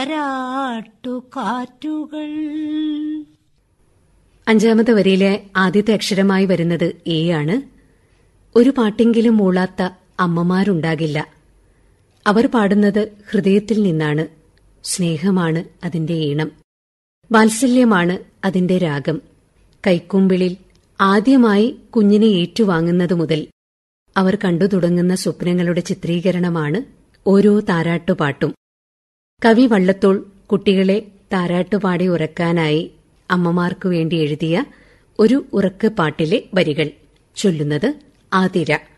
രാട്ടുകാറ്റുകൾ അഞ്ചാമത്തെ വരിയിലെ ആദ്യത്തെ അക്ഷരമായി വരുന്നത് എ ആണ് ഒരു പാട്ടെങ്കിലും മൂളാത്ത അമ്മമാരുണ്ടാകില്ല അവർ പാടുന്നത് ഹൃദയത്തിൽ നിന്നാണ് സ്നേഹമാണ് അതിന്റെ ഈണം വാത്സല്യമാണ് അതിന്റെ രാഗം കൈക്കുമ്പിളിൽ ആദ്യമായി കുഞ്ഞിനെ ഏറ്റുവാങ്ങുന്നതു മുതൽ അവർ കണ്ടു തുടങ്ങുന്ന സ്വപ്നങ്ങളുടെ ചിത്രീകരണമാണ് ഓരോ താരാട്ടുപാട്ടും കവി വള്ളത്തോൾ കുട്ടികളെ താരാട്ടുപാടി ഉറക്കാനായി അമ്മമാർക്കു വേണ്ടി എഴുതിയ ഒരു ഉറക്ക് പാട്ടിലെ വരികൾ ചൊല്ലുന്നത് ആതിര